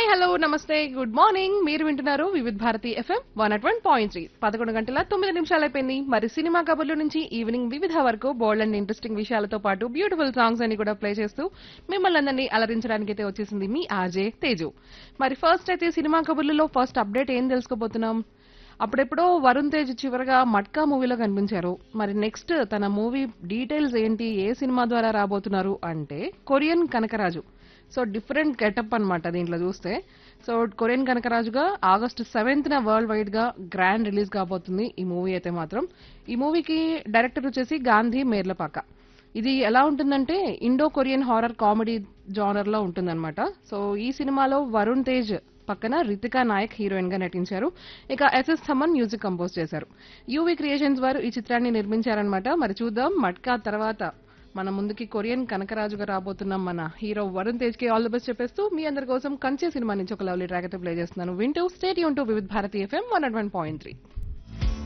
hi hello నమస్తే good morning మీరు వింటున్నారు Vividh Bharati FM one at one point three పదకొండు గంటల తొమ్మిది నిమిషాలు అయిపోయింది మరి సినిమా కబుర్ల నుంచి ఈవినింగ్ వివిధ వరకు బోల్డ్ అండ్ ఇంట్రెస్టింగ్ విషయాలతో పాటు బ్యూటిఫుల్ సాంగ్స్ అని కూడా ప్లే చేస్తూ మిమ్మల్ని అందరినీ అలరించడానికి అయితే వచ్చేసింది మీ ఆర్జే తేజు మరి ఫస్ట్ అయితే సినిమా కబుర్లలో ఫస్ట్ అప్డేట్ ఏం తెలుసుకోబోతున్నాం అప్పుడెప్పుడో వరుణ్ తేజ్ చివరగా మట్కా మూవీలో కనిపించారు మరి నెక్స్ట్ తన మూవీ డీటెయిల్స్ ఏంటి ఏ సినిమా ద్వారా రాబోతున్నారు అంటే Korean Kanakaraju so different getup అన్నమాట దీంట్లో చూస్తే సో కొరియన్ కనకరాజుగా ఆగస్టు సెవెంత్ న వరల్డ్ వైడ్ గా గ్రాండ్ రిలీజ్ కాబోతుంది ఈ మూవీ అయితే మాత్రం ఈ మూవీకి డైరెక్టర్ వచ్చేసి గాంధీ మేర్లపాక ఇది ఎలా ఉంటుందంటే Indo Korean horror comedy genre లో ఉంటుందన్నమాట సో ఈ సినిమాలో వరుణ్ తేజ్ పక్కన రితికా నాయక్ హీరోయిన్ గా నటించారు ఇక ఎస్ఎస్ థమన్ మ్యూజిక్ కంపోజ్ చేశారు యూవీ క్రియేషన్స్ వారు ఈ చిత్రాన్ని నిర్మించారనమాట మరి చూద్దాం మట్కా తర్వాత మన ముందుకి కొరియన్ కనకరాజుగా రాబోతున్న మన హీరో వరుణ్ తేజ్ కి ఆల్ ది బెస్ట్ చెప్పేస్తూ మీ అందరి కోసం కంచె సినిమా నుంచి ఒక లవ్లీ ట్రాక్ అయితే ప్లే చేస్తున్నాను వింటూ స్టేట్ యూన్ to Vividh Bharati FM one one point three